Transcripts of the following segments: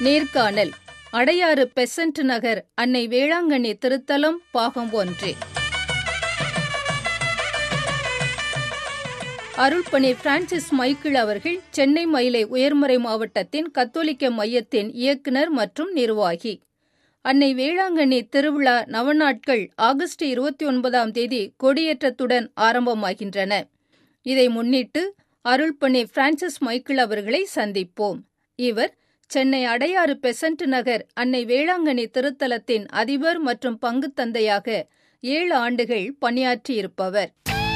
நேர்காணல் அடையாறு பெசன்ட் நகர் அன்னை வேளாங்கண்ணி திருத்தலம் பாகம் ஒன்று அருள்பணி பிரான்சிஸ் மைக்கிள் அவர்கள் சென்னை மயிலை உயர்மறை மாவட்டத்தின் கத்தோலிக்க மையத்தின் இயக்குனர் மற்றும் நிர்வாகி அன்னை வேளாங்கண்ணி திருவிழா நவநாட்கள் ஆகஸ்ட் இருபத்தி ஒன்பதாம் தேதி கொடியேற்றத்துடன் ஆரம்பமாகின்றன இதை முன்னிட்டு அருள்பணி பிரான்சிஸ் மைக்கிள் அவர்களை சந்திப்போம் இவர் சென்னை அடையாறு பெசன்ட் நகர் அன்னை வேளாங்கண்ணி திருத்தலத்தின் அதிபர் மற்றும் பங்கு தந்தையாக ஏழு ஆண்டுகள் பணியாற்றியிருப்பவர்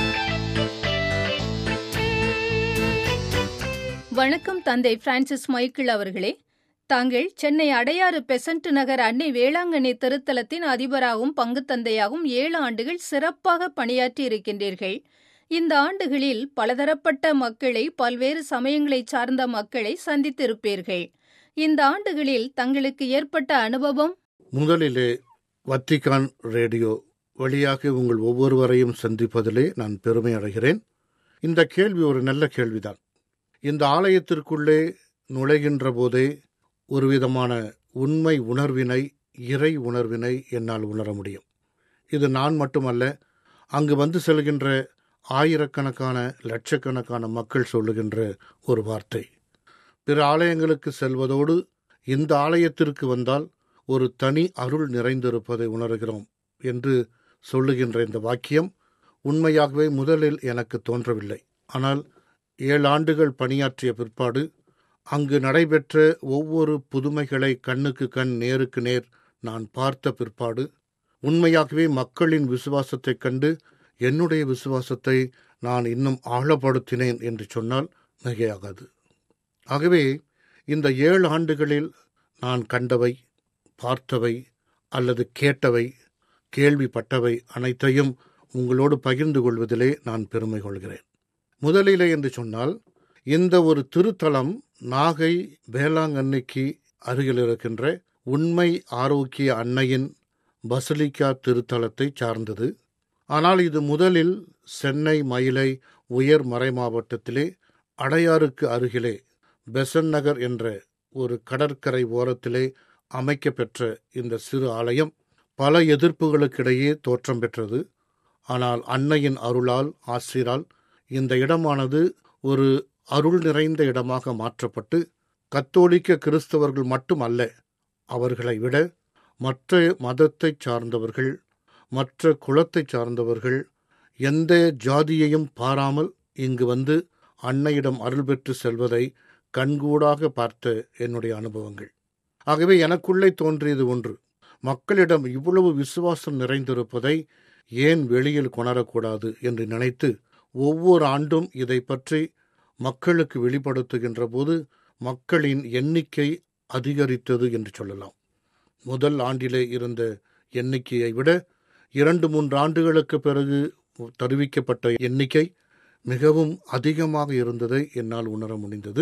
வணக்கம் தந்தை பிரான்சிஸ் மைக்கிள் அவர்களே தாங்கள் சென்னை அடையாறு பெசன்ட் நகர் அன்னை வேளாங்கண்ணி திருத்தலத்தின் அதிபராகவும் பங்கு தந்தையாகவும் ஏழு ஆண்டுகள் சிறப்பாக பணியாற்றி இருக்கின்றீர்கள் இந்த ஆண்டுகளில் பலதரப்பட்ட மக்களை பல்வேறு சமயங்களை சார்ந்த மக்களை சந்தித்திருப்பீர்கள் இந்த ஆண்டுகளில் தங்களுக்கு ஏற்பட்ட அனுபவம் முதலிலே வத்திகான் ரேடியோ வழியாக உங்கள் ஒவ்வொருவரையும் சந்திப்பதிலே நான் பெருமை அடைகிறேன் இந்த கேள்வி ஒரு நல்ல கேள்விதான் இந்த ஆலயத்திற்குள்ளே நுழைகின்ற போதே ஒரு விதமான உண்மை உணர்வினை இறை உணர்வினை என்னால் உணர முடியும் இது நான் மட்டுமல்ல அங்கு வந்து செல்கின்ற ஆயிரக்கணக்கான லட்சக்கணக்கான மக்கள் சொல்லுகின்ற ஒரு வார்த்தை பிற ஆலயங்களுக்கு செல்வதோடு இந்த ஆலயத்திற்கு வந்தால் ஒரு தனி அருள் நிறைந்திருப்பதை உணர்கிறோம் என்று சொல்லுகின்ற இந்த வாக்கியம் உண்மையாகவே முதலில் எனக்கு தோன்றவில்லை ஆனால் ஏழு ஆண்டுகள் பணியாற்றிய பிற்பாடு அங்கு நடைபெற்ற ஒவ்வொரு புதுமைகளை கண்ணுக்கு கண் நேருக்கு நேர் நான் பார்த்த பிற்பாடு உண்மையாகவே மக்களின் விசுவாசத்தைக் கண்டு என்னுடைய விசுவாசத்தை நான் இன்னும் ஆழப்படுத்தினேன் என்று சொன்னால் மிகையாகாது ஆகவே இந்த ஏழு ஆண்டுகளில் நான் கண்டவை பார்த்தவை அல்லது கேட்டவை கேள்விப்பட்டவை அனைத்தையும் உங்களோடு பகிர்ந்து கொள்வதிலே நான் பெருமை கொள்கிறேன் முதலிலே என்று சொன்னால் இந்த ஒரு திருத்தலம் நாகை வேளாங்கண்ணிக்கு அருகில் இருக்கின்ற உண்மை ஆரோக்கிய அன்னையின் பசலிக்கா திருத்தலத்தை சார்ந்தது ஆனால் இது முதலில் சென்னை மயிலை உயர் மறை மாவட்டத்திலே அடையாறுக்கு அருகிலே பெசன் நகர் என்ற ஒரு கடற்கரை ஓரத்திலே அமைக்கப்பெற்ற இந்த சிறு ஆலயம் பல எதிர்ப்புகளுக்கிடையே தோற்றம் பெற்றது ஆனால் அன்னையின் அருளால் ஆசிரால் இந்த இடமானது ஒரு அருள் நிறைந்த இடமாக மாற்றப்பட்டு கத்தோலிக்க கிறிஸ்தவர்கள் மட்டும் அல்ல அவர்களை விட மற்ற மதத்தை சார்ந்தவர்கள் மற்ற குலத்தை சார்ந்தவர்கள் எந்த ஜாதியையும் பாராமல் இங்கு வந்து அன்னையிடம் அருள் பெற்று செல்வதை கண்கூடாக பார்த்த என்னுடைய அனுபவங்கள் ஆகவே எனக்குள்ளே தோன்றியது ஒன்று மக்களிடம் இவ்வளவு விசுவாசம் நிறைந்திருப்பதை ஏன் வெளியில் கொணரக்கூடாது என்று நினைத்து ஒவ்வொரு ஆண்டும் இதை பற்றி மக்களுக்கு வெளிப்படுத்துகின்ற போது மக்களின் எண்ணிக்கை அதிகரித்தது என்று சொல்லலாம் முதல் ஆண்டிலே இருந்த எண்ணிக்கையை விட இரண்டு மூன்று ஆண்டுகளுக்கு பிறகு தெரிவிக்கப்பட்ட எண்ணிக்கை மிகவும் அதிகமாக இருந்ததை என்னால் உணர முடிந்தது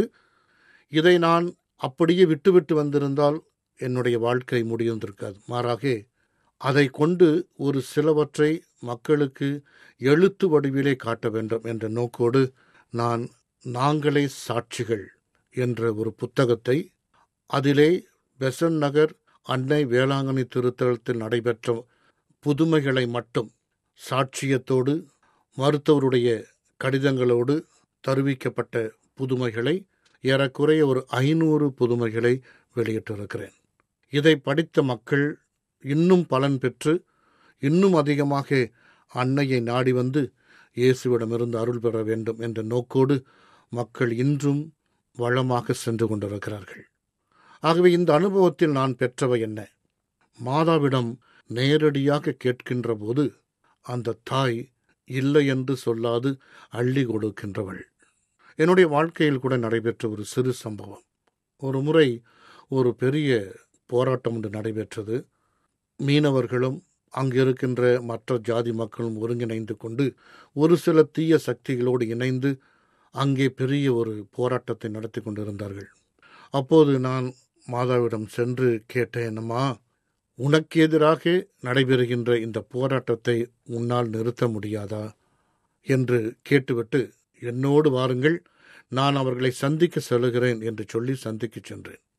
இதை நான் அப்படியே விட்டுவிட்டு வந்திருந்தால் என்னுடைய வாழ்க்கை முடிந்திருக்காது மாறாக அதை கொண்டு ஒரு சிலவற்றை மக்களுக்கு எழுத்து வடிவிலே காட்ட வேண்டும் என்ற நோக்கோடு நான் நாங்களே சாட்சிகள் என்ற ஒரு புத்தகத்தை அதிலே பெசன் நகர் அன்னை வேளாங்கண்ணி திருத்தலத்தில் நடைபெற்ற புதுமைகளை மட்டும் சாட்சியத்தோடு மருத்துவருடைய கடிதங்களோடு தருவிக்கப்பட்ட புதுமைகளை ஏறக்குறைய ஒரு ஐநூறு புதுமைகளை வெளியிட்டிருக்கிறேன் இதை படித்த மக்கள் இன்னும் பலன் பெற்று இன்னும் அதிகமாக அன்னையை நாடி வந்து இயேசுவிடமிருந்து அருள் பெற வேண்டும் என்ற நோக்கோடு மக்கள் இன்றும் வளமாக சென்று கொண்டிருக்கிறார்கள் ஆகவே இந்த அனுபவத்தில் நான் பெற்றவை என்ன மாதாவிடம் நேரடியாக கேட்கின்ற போது அந்த தாய் இல்லை என்று சொல்லாது அள்ளி கொடுக்கின்றவள் என்னுடைய வாழ்க்கையில் கூட நடைபெற்ற ஒரு சிறு சம்பவம் ஒரு முறை ஒரு பெரிய போராட்டம் ஒன்று நடைபெற்றது மீனவர்களும் அங்கு இருக்கின்ற மற்ற ஜாதி மக்களும் ஒருங்கிணைந்து கொண்டு ஒரு சில தீய சக்திகளோடு இணைந்து அங்கே பெரிய ஒரு போராட்டத்தை நடத்தி கொண்டிருந்தார்கள் அப்போது நான் மாதாவிடம் சென்று கேட்டேன் என்னம்மா உனக்கு எதிராக நடைபெறுகின்ற இந்த போராட்டத்தை உன்னால் நிறுத்த முடியாதா என்று கேட்டுவிட்டு என்னோடு வாருங்கள் நான் அவர்களை சந்திக்க செல்கிறேன் என்று சொல்லி சந்திக்கச் சென்றேன்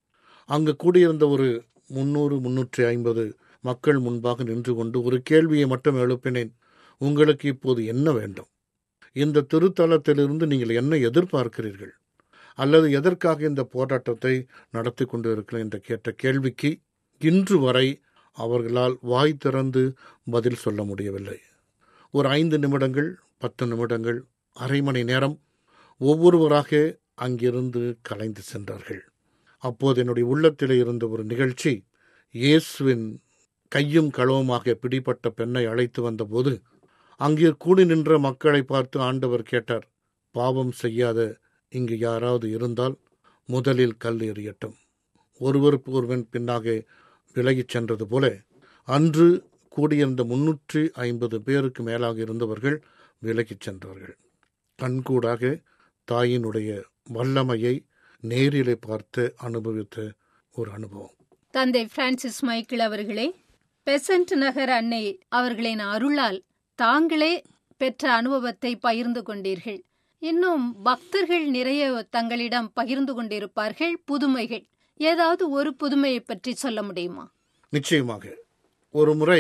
அங்கு கூடியிருந்த ஒரு முன்னூறு முன்னூற்றி ஐம்பது மக்கள் முன்பாக நின்று கொண்டு ஒரு கேள்வியை மட்டும் எழுப்பினேன் உங்களுக்கு இப்போது என்ன வேண்டும் இந்த திருத்தலத்திலிருந்து நீங்கள் என்ன எதிர்பார்க்கிறீர்கள் அல்லது எதற்காக இந்த போராட்டத்தை நடத்தி கொண்டு இருக்கிறேன் என்று கேட்ட கேள்விக்கு இன்று வரை அவர்களால் வாய் திறந்து பதில் சொல்ல முடியவில்லை ஒரு ஐந்து நிமிடங்கள் பத்து நிமிடங்கள் அரை மணி நேரம் ஒவ்வொருவராக அங்கிருந்து கலைந்து சென்றார்கள் அப்போது என்னுடைய உள்ளத்திலே இருந்த ஒரு நிகழ்ச்சி இயேசுவின் கையும் களவுமாக பிடிப்பட்ட பெண்ணை அழைத்து வந்தபோது அங்கே கூடி நின்ற மக்களை பார்த்து ஆண்டவர் கேட்டார் பாவம் செய்யாத இங்கு யாராவது இருந்தால் முதலில் கல் எறியட்டும் ஒருவருக்கு ஒருவன் பின்னாக விலகிச் சென்றது போல அன்று கூடியிருந்த முன்னூற்றி ஐம்பது பேருக்கு மேலாக இருந்தவர்கள் விலகிச் சென்றார்கள் கண்கூடாக தாயினுடைய வல்லமையை நேரிலே பார்த்து அனுபவித்த ஒரு அனுபவம் தந்தை பிரான்சிஸ் மைக்கேல் அவர்களே பெசன்ட் நகர் அன்னை அவர்களின் அருளால் தாங்களே பெற்ற அனுபவத்தை பகிர்ந்து கொண்டீர்கள் இன்னும் பக்தர்கள் நிறைய தங்களிடம் பகிர்ந்து கொண்டிருப்பார்கள் புதுமைகள் ஏதாவது ஒரு புதுமையை பற்றி சொல்ல முடியுமா நிச்சயமாக ஒரு முறை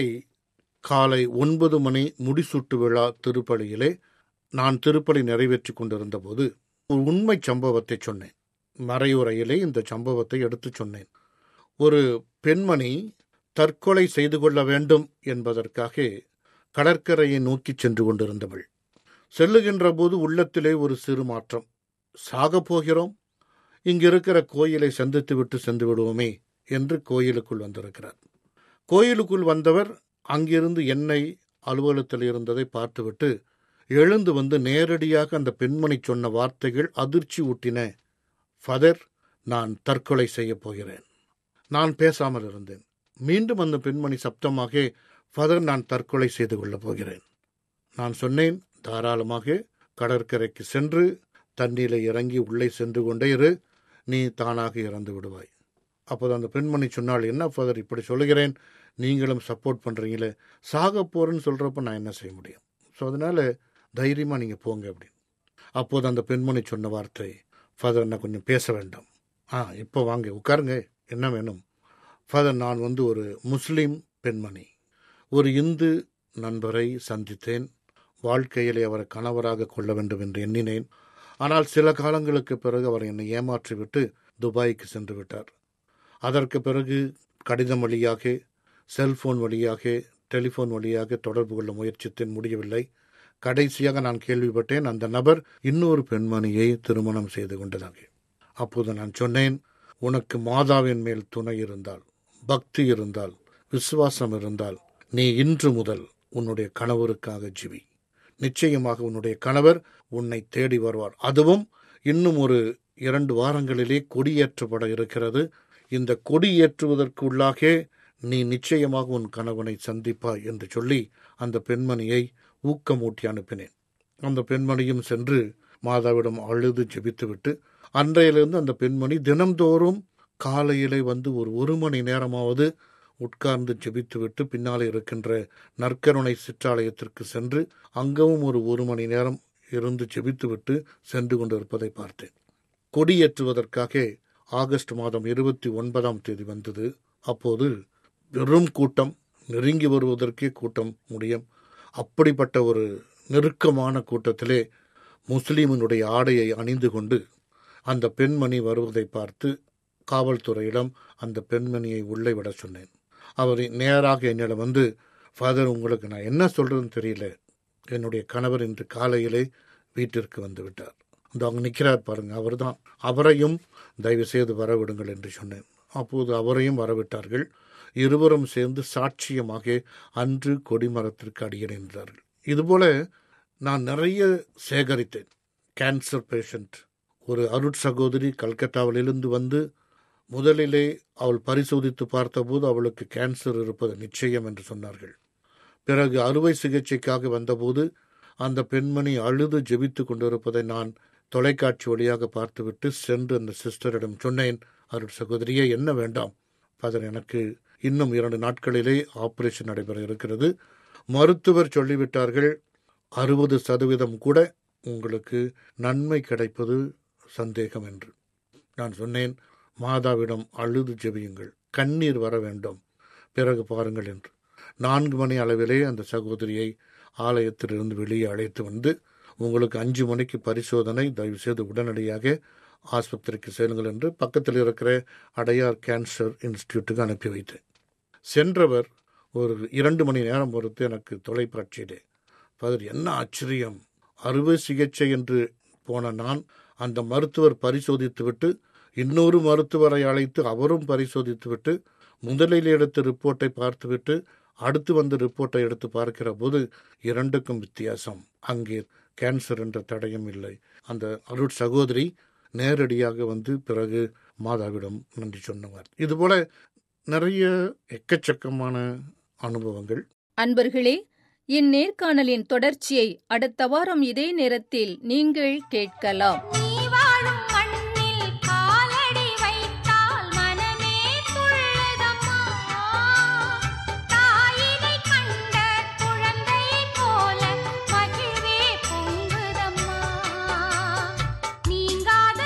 காலை ஒன்பது மணி முடிசூட்டு விழா திருப்பலியிலே நான் திருப்பலி நிறைவேற்றி கொண்டிருந்த போது ஒரு உண்மை சம்பவத்தை சொன்னேன் மறையுறையிலே இந்த சம்பவத்தை எடுத்துச் சொன்னேன் ஒரு பெண்மணி தற்கொலை செய்து கொள்ள வேண்டும் என்பதற்காக கடற்கரையை நோக்கி சென்று கொண்டிருந்தவள் செல்லுகின்ற போது உள்ளத்திலே ஒரு சிறு மாற்றம் சாகப் போகிறோம் இங்கிருக்கிற கோயிலை சந்தித்து விட்டு சென்று விடுவோமே என்று கோயிலுக்குள் வந்திருக்கிறார் கோயிலுக்குள் வந்தவர் அங்கிருந்து என்னை அலுவலகத்தில் இருந்ததை பார்த்துவிட்டு எழுந்து வந்து நேரடியாக அந்த பெண்மணி சொன்ன வார்த்தைகள் அதிர்ச்சி ஊட்டின ஃபதர் நான் தற்கொலை செய்யப் போகிறேன் நான் பேசாமல் இருந்தேன் மீண்டும் அந்த பெண்மணி சப்தமாக ஃபதர் நான் தற்கொலை செய்து கொள்ளப் போகிறேன் நான் சொன்னேன் தாராளமாக கடற்கரைக்கு சென்று தண்ணீரை இறங்கி உள்ளே சென்று கொண்டே இரு நீ தானாக இறந்து விடுவாய் அப்போது அந்த பெண்மணி சொன்னால் என்ன ஃபாதர் இப்படி சொல்லுகிறேன் நீங்களும் சப்போர்ட் பண்ணுறீங்களே சாக போகிறேன்னு சொல்கிறப்ப நான் என்ன செய்ய முடியும் ஸோ அதனால் தைரியமாக நீங்கள் போங்க அப்படின்னு அப்போது அந்த பெண்மணி சொன்ன வார்த்தை ஃபாதர் நான் கொஞ்சம் பேச வேண்டாம் ஆ இப்போ வாங்க உட்காருங்க என்ன வேணும் ஃபாதர் நான் வந்து ஒரு முஸ்லீம் பெண்மணி ஒரு இந்து நண்பரை சந்தித்தேன் வாழ்க்கையிலே அவரை கணவராக கொள்ள வேண்டும் என்று எண்ணினேன் ஆனால் சில காலங்களுக்கு பிறகு அவர் என்னை ஏமாற்றிவிட்டு துபாய்க்கு சென்று விட்டார் அதற்கு பிறகு கடிதம் வழியாக செல்போன் வழியாக டெலிஃபோன் வழியாக தொடர்பு கொள்ள முயற்சித்தேன் முடியவில்லை கடைசியாக நான் கேள்விப்பட்டேன் அந்த நபர் இன்னொரு பெண்மணியை திருமணம் செய்து கொண்டதாக அப்போது நான் சொன்னேன் உனக்கு மாதாவின் மேல் துணை இருந்தால் பக்தி இருந்தால் விசுவாசம் இருந்தால் நீ இன்று முதல் உன்னுடைய கணவருக்காக ஜிவி நிச்சயமாக உன்னுடைய கணவர் உன்னை தேடி வருவார் அதுவும் இன்னும் ஒரு இரண்டு வாரங்களிலே கொடியேற்றப்பட இருக்கிறது இந்த கொடியேற்றுவதற்கு உள்ளாக நீ நிச்சயமாக உன் கணவனை சந்திப்பாய் என்று சொல்லி அந்த பெண்மணியை ஊக்கமூட்டி அனுப்பினேன் அந்த பெண்மணியும் சென்று மாதாவிடம் அழுது ஜெபித்துவிட்டு அன்றையிலிருந்து அந்த பெண்மணி தினம்தோறும் காலையிலே வந்து ஒரு ஒரு மணி நேரமாவது உட்கார்ந்து ஜெபித்துவிட்டு பின்னாலே இருக்கின்ற நற்கருணை சிற்றாலயத்திற்கு சென்று அங்கவும் ஒரு ஒரு மணி நேரம் இருந்து ஜெபித்துவிட்டு சென்று கொண்டிருப்பதை பார்த்தேன் கொடியேற்றுவதற்காக ஆகஸ்ட் மாதம் இருபத்தி ஒன்பதாம் தேதி வந்தது அப்போது வெறும் கூட்டம் நெருங்கி வருவதற்கே கூட்டம் முடியும் அப்படிப்பட்ட ஒரு நெருக்கமான கூட்டத்திலே முஸ்லீமினுடைய ஆடையை அணிந்து கொண்டு அந்த பெண்மணி வருவதை பார்த்து காவல்துறையிடம் அந்த பெண்மணியை உள்ளே விட சொன்னேன் அவர் நேராக என்னிடம் வந்து ஃபாதர் உங்களுக்கு நான் என்ன சொல்றதுன்னு தெரியல என்னுடைய கணவர் இன்று காலையிலே வீட்டிற்கு வந்து விட்டார் அந்த அவங்க நிற்கிறார் பாருங்க அவர்தான் அவரையும் தயவு செய்து வரவிடுங்கள் என்று சொன்னேன் அப்போது அவரையும் வரவிட்டார்கள் இருவரும் சேர்ந்து சாட்சியமாக அன்று கொடிமரத்திற்கு அடியே நின்றார்கள் இதுபோல நான் நிறைய சேகரித்தேன் கேன்சர் பேஷண்ட் ஒரு அருட் சகோதரி கல்கத்தாவிலிருந்து வந்து முதலிலே அவள் பரிசோதித்து பார்த்தபோது அவளுக்கு கேன்சர் இருப்பது நிச்சயம் என்று சொன்னார்கள் பிறகு அறுவை சிகிச்சைக்காக வந்தபோது அந்த பெண்மணி அழுது ஜெபித்து கொண்டிருப்பதை நான் தொலைக்காட்சி வழியாக பார்த்துவிட்டு சென்று அந்த சிஸ்டரிடம் சொன்னேன் அருட் சகோதரியே என்ன வேண்டாம் ஃபாதர் எனக்கு இன்னும் இரண்டு நாட்களிலே ஆபரேஷன் நடைபெற இருக்கிறது மருத்துவர் சொல்லிவிட்டார்கள் அறுபது சதவீதம் கூட உங்களுக்கு நன்மை கிடைப்பது சந்தேகம் என்று நான் சொன்னேன் மாதாவிடம் அழுது ஜெபியுங்கள் கண்ணீர் வர வேண்டும் பிறகு பாருங்கள் என்று நான்கு மணி அளவிலே அந்த சகோதரியை ஆலயத்திலிருந்து வெளியே அழைத்து வந்து உங்களுக்கு அஞ்சு மணிக்கு பரிசோதனை தயவு செய்து உடனடியாக ஆஸ்பத்திரிக்கு செல்லுங்கள் என்று பக்கத்தில் இருக்கிற அடையார் கேன்சர் இன்ஸ்டியூட்டுக்கு அனுப்பி வைத்தேன் சென்றவர் ஒரு இரண்டு மணி நேரம் பொறுத்து எனக்கு தொலைக்காட்சியிலே பதில் என்ன ஆச்சரியம் அறுவை சிகிச்சை என்று போன நான் அந்த மருத்துவர் பரிசோதித்துவிட்டு இன்னொரு மருத்துவரை அழைத்து அவரும் பரிசோதித்துவிட்டு முதலில் எடுத்த ரிப்போர்ட்டை பார்த்துவிட்டு அடுத்து வந்த ரிப்போர்ட்டை எடுத்து பார்க்கிற போது இரண்டுக்கும் வித்தியாசம் அங்கே கேன்சர் என்ற தடயம் இல்லை அந்த அருட் சகோதரி நேரடியாக வந்து பிறகு மாதாவிடம் நன்றி சொன்னவர் இதுபோல நிறைய எக்கச்சக்கமான அனுபவங்கள் அன்பர்களே இந்நேர்காணலின் தொடர்ச்சியை அடுத்த வாரம் இதே நேரத்தில் நீங்கள் கேட்கலாம் நீ வாழும் மண்ணில் காலடி வைத்தால் மனமே துள்ளுதம்மா தாயினை கண்ட குழந்தையைப் போல மகிழ்வே பொங்குதம்மா நீங்காத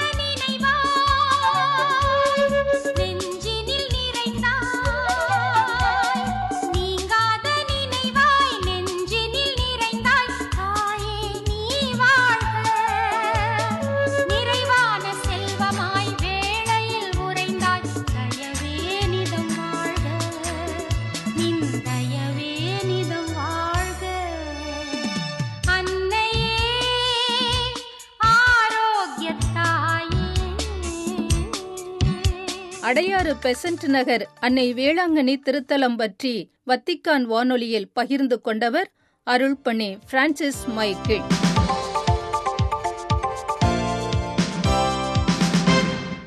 நினைவாய் நெஞ்சினில் நிறைந்தாய் நீங்காத நினைவாய் நெஞ்சினில் நிறைந்தாய் தாயே நீ வாழ்க நிறைவான செல்வமாய் வேளையில் உறைந்தாய் தயவே நிதம் வாழ்க நின் தயவே நிதம் வாழ்க அன்னையே ஆரோக்கியத்தாயே அடையாறு பெசன்ட் நகர் அன்னை வேளாங்கண்ணி திருத்தலம் பற்றி வத்திக்கான் வானொலியில் பகிர்ந்து கொண்டவர் அருள்பணி பிரான்சிஸ் மைக்கேல்